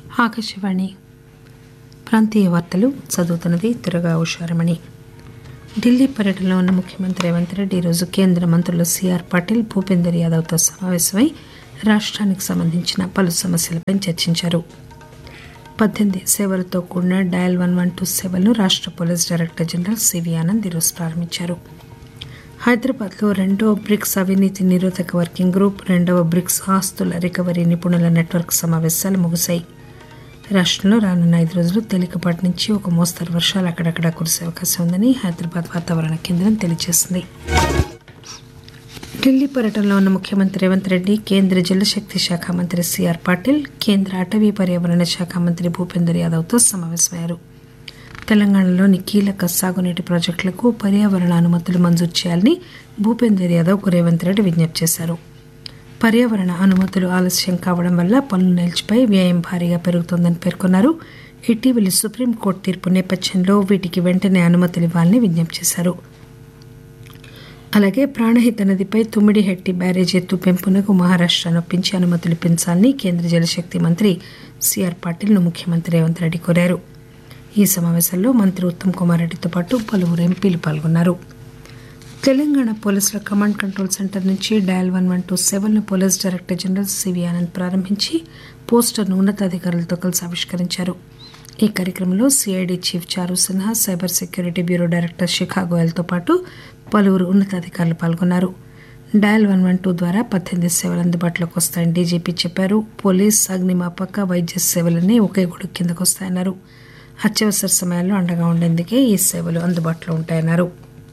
ఆకాశవాణి ప్రాంతీయ వార్తలు చదువుతున్నది తిరగా ఉషారమణి ఢిల్లీ పర్యటనలో ఉన్న ముఖ్యమంత్రి రేవంత్ రెడ్డి ఈరోజు కేంద్ర మంత్రులు సిఆర్ పాటిల్ భూపేందర్ యాదవ్తో సమావేశమై రాష్ట్రానికి సంబంధించిన పలు సమస్యలపై చర్చించారు పద్దెనిమిది సేవలతో కూడిన డయల్ వన్ వన్ టూ సేవలను రాష్ట్ర police director general CV Anand ఈరోజు ప్రారంభించారు హైదరాబాద్లో రెండో బ్రిక్స్ అవినీతి నిరోధక వర్కింగ్ గ్రూప్ రెండవ బ్రిక్స్ ఆస్తుల రికవరీ నిపుణుల నెట్వర్క్ సమావేశాలు ముగిశాయి రాష్ట్రంలో రానున్న ఐదు రోజులు తేలికపాటి నుంచి ఒక మోస్తరు వర్షాలు అక్కడక్కడ కురిసే అవకాశం ఉందని హైదరాబాద్ వాతావరణ కేంద్రం తెలియజేసింది ఢిల్లీ పర్యటనలో ఉన్న ముఖ్యమంత్రి రేవంత్ రెడ్డి కేంద్ర జలశక్తి శాఖ మంత్రి సిఆర్ పాటిల్ కేంద్ర అటవీ పర్యావరణ శాఖ మంత్రి భూపేందర్ యాదవ్తో సమావేశమయ్యారు తెలంగాణలోని కీలక సాగునీటి ప్రాజెక్టులకు పర్యావరణ అనుమతులు మంజూరు చేయాలని భూపేందర్ యాదవ్కు రేవంత్ రెడ్డి విజ్ఞప్తి చేశారు పర్యావరణ అనుమతులు ఆలస్యం కావడం వల్ల పనులు నిలిచిపోయి వ్యయం భారీగా పెరుగుతోందని పేర్కొన్నారు ఇటీవలి సుప్రీంకోర్టు తీర్పు నేపథ్యంలో వీటికి వెంటనే అనుమతులు ఇవ్వాలని విజ్ఞప్తి చేశారు అలాగే ప్రాణహిత నదిపై తుమ్మిడిహెట్టి బ్యారేజ్ ఎత్తు పెంపునకు మహారాష్ట్ర నొప్పించి అనుమతులు పెంచాలని కేంద్ర జలశక్తి మంత్రి సిఆర్ పాటిల్ను ముఖ్యమంత్రి రేవంత్ రెడ్డి కోరారు ఈ సమావేశంలో మంత్రి ఉత్తమ్ కుమార్ రెడ్డితో పాటు పలువురు ఎంపీలు పాల్గొన్నారు తెలంగాణ పోలీసుల కమాండ్ కంట్రోల్ సెంటర్ నుంచి డయల్ వన్ వన్ టూ సెవెన్ను police director general CV Anand ప్రారంభించి పోస్టర్ను ఉన్నతాధికారులతో కలిసి ఆవిష్కరించారు ఈ కార్యక్రమంలో CID chief Charu Sinha cyber security bureau director Shikha గోయల్తో పాటు పలువురు ఉన్నతాధికారులు పాల్గొన్నారు డయల్ వన్ వన్ టూ ద్వారా పద్దెనిమిది సేవలు అందుబాటులోకి వస్తాయని డీజీపీ చెప్పారు పోలీస్ అగ్నిమాపక వైద్య సేవలన్నీ ఒకే గొడుగు కిందకు వస్తాయన్నారు అత్యవసర సమయాల్లో అండగా ఉండేందుకే ఈ సేవలు అందుబాటులో ఉంటాయన్నారు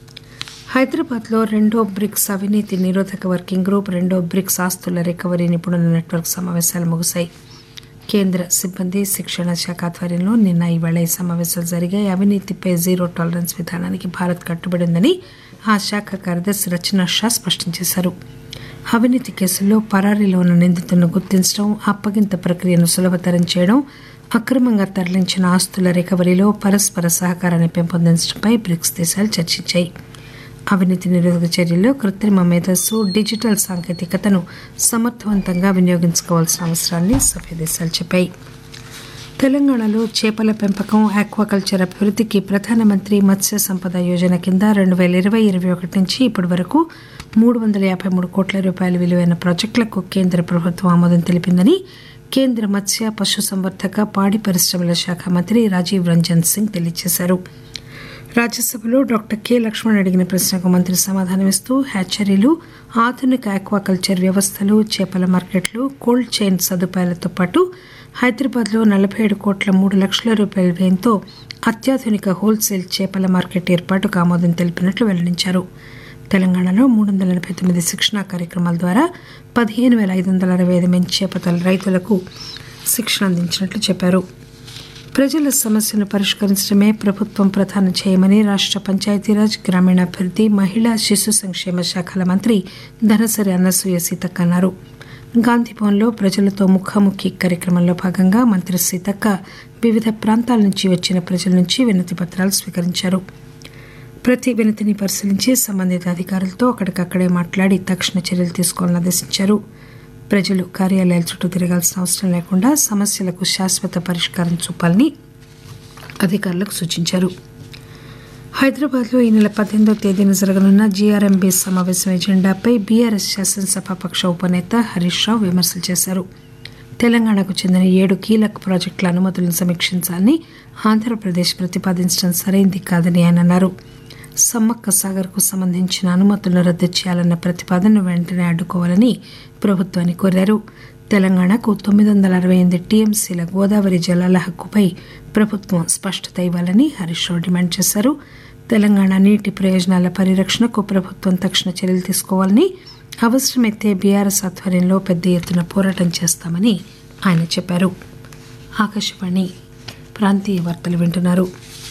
హైదరాబాద్లో రెండో బ్రిక్స్ అవినీతి నిరోధక వర్కింగ్ గ్రూప్ రెండో బ్రిక్స్ ఆస్తుల రికవరీ నిపుణుల నెట్వర్క్ సమావేశాలు ముగిశాయి కేంద్ర సిబ్బంది శిక్షణ శాఖ ఆధ్వర్యంలో నిన్న ఈవేళ ఈ సమావేశాలు జరిగాయి అవినీతిపై జీరో టాలరెన్స్ విధానానికి భారత్ కట్టుబడి ఉందని ఆ శాఖ కార్యదర్శి రచనా షా స్పష్టం చేశారు అవినీతి కేసుల్లో పరారీలో ఉన్న నిందితులను గుర్తించడం అప్పగింత ప్రక్రియను సులభతరం చేయడం అక్రమంగా తరలించిన ఆస్తుల రికవరీలో పరస్పర సహకారాన్ని పెంపొందించడంపై బ్రిక్స్ దేశాలు చర్చించాయి అవినీతి నిరోధక చర్యల్లో కృత్రిమ మేధస్సు డిజిటల్ సాంకేతికతను సమర్థవంతంగా వినియోగించుకోవాల్సిన అవసరాన్ని సభ్య దేశాలు చెప్పాయి తెలంగాణలో చేపల పెంపకం ఆక్వాకల్చర్ అభివృద్ధికి ప్రధానమంత్రి మత్స్య సంపద యోజన కింద రెండు వేల ఇరవై ఇరవై ఒకటి నుంచి ఇప్పటి వరకు మూడు వందల యాభై మూడు కోట్ల రూపాయల విలువైన ప్రాజెక్టులకు కేంద్ర ప్రభుత్వం ఆమోదం తెలిపిందని కేంద్ర మత్స్య పశుసంవర్ధక పాడి పరిశ్రమల శాఖ మంత్రి రాజీవ్ రంజన్ సింగ్ తెలియజేశారు రాజ్యసభలో డాక్టర్ కె లక్ష్మణ్ అడిగిన ప్రశ్నకు మంత్రి సమాధానమిస్తూ హ్యాచరీలు ఆధునిక ఆక్వాకల్చర్ వ్యవస్థలు చేపల మార్కెట్లు కోల్డ్ చైన్ సదుపాయాలతో పాటు హైదరాబాద్లో నలభై ఏడు కోట్ల మూడు లక్షల రూపాయల వ్యయంతో అత్యాధునిక హోల్సేల్ చేపల మార్కెట్ ఏర్పాటుకు ఆమోదం తెలిపినట్లు వెల్లడించారు తెలంగాణలో మూడు వందల ఎనభై తొమ్మిది శిక్షణా కార్యక్రమాల ద్వారా పదిహేను వేల ఐదు వందల అరవై ఐదు మంది చేపల రైతులకు శిక్షణ అందించినట్లు చెప్పారు ప్రజల సమస్యను పరిష్కరించడమే ప్రభుత్వం ప్రధాన చేయమని రాష్ట్ర పంచాయతీరాజ్ గ్రామీణాభివృద్ధి మహిళా శిశు సంక్షేమ శాఖల మంత్రి ధనసరి అన్నసూయ సీతక్క అన్నారు గాంధీభవన్లో ప్రజలతో ముఖాముఖి కార్యక్రమంలో భాగంగా మంత్రి సీతక్క వివిధ ప్రాంతాల నుంచి వచ్చిన ప్రజల నుంచి వినతి పత్రాలు స్వీకరించారు ప్రతి వినతిని పరిశీలించి సంబంధిత అధికారులతో అక్కడికక్కడే మాట్లాడి తక్షణ చర్యలు తీసుకోవాలని ఆదేశించారు ప్రజలు కార్యాలయాల చుట్టూ తిరగాల్సిన అవసరం లేకుండా సమస్యలకు శాశ్వత పరిష్కారం చూపాలని అధికారులకు సూచించారు హైదరాబాద్లో ఈ నెల పద్దెనిమిదో తేదీన జరగనున్న జీఆర్ఎంబీ సమావేశం ఎజెండాపై బీఆర్ఎస్ శాసనసభాపక్ష ఉపనేత హరీష్ రావు విమర్శలు చేశారు తెలంగాణకు చెందిన ఏడు కీలక ప్రాజెక్టుల అనుమతులను సమీక్షించాలని ఆంధ్రప్రదేశ్ ప్రతిపాదించడం సరైంది కాదని ఆయన అన్నారు సమ్మక్క సాగర్కు సంబంధించిన అనుమతులను రద్దు చేయాలన్న ప్రతిపాదనను వెంటనే అడ్డుకోవాలని ప్రభుత్వాన్ని కోరారు తెలంగాణకు తొమ్మిది వందల అరవై ఎనిమిది టీఎంసీల గోదావరి జలాల హక్కుపై ప్రభుత్వం స్పష్టత ఇవ్వాలని హరీష్ రావు డిమాండ్ చేశారు తెలంగాణ నీటి ప్రయోజనాల పరిరక్షణకు ప్రభుత్వం తక్షణ చర్యలు తీసుకోవాలని అవసరమైతే బీఆర్ఎస్ ఆధ్వర్యంలో పెద్ద ఎత్తున పోరాటం చేస్తామని ఆయన చెప్పారు ఆకాశవాణి ప్రాంతీయ వార్తలు వింటున్నారు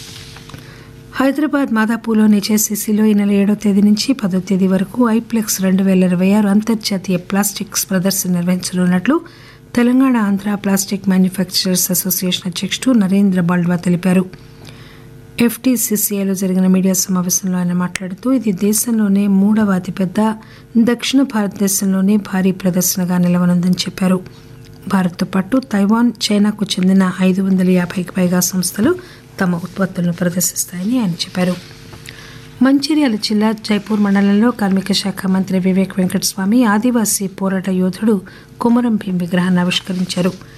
హైదరాబాద్ మాదాపూర్లోని జేసీసీలో ఈ నెల ఏడో తేదీ నుంచి పదో తేదీ వరకు ఐప్లెక్స్ రెండు వేల ఇరవై ఆరు అంతర్జాతీయ ప్లాస్టిక్స్ ప్రదర్శన నిర్వహించనున్నట్లు Telangana Andhra plastic manufacturers association అధ్యక్షుడు నరేంద్ర బాల్వా తెలిపారు ఎఫ్టీసీసీఐలో జరిగిన మీడియా సమావేశంలో ఆయన మాట్లాడుతూ ఇది దేశంలోనే మూడవ అతిపెద్ద దక్షిణ భారతదేశంలోనే భారీ ప్రదర్శనగా నిలవనుందని చెప్పారు భారత్తో పాటు తైవాన్ చైనాకు చెందిన ఐదు వందల యాభైకి పైగా సంస్థలు తమ ఉత్పత్తులను ప్రదర్శిస్తాయని ఆయన చెప్పారు మంచిర్యాల జిల్లా జైపూర్ మండలంలో కార్మిక శాఖ మంత్రి వివేక్ వెంకటస్వామి ఆదివాసీ పోరాట యోధుడు కుమరం భీం విగ్రహాన్ని ఆవిష్కరించారు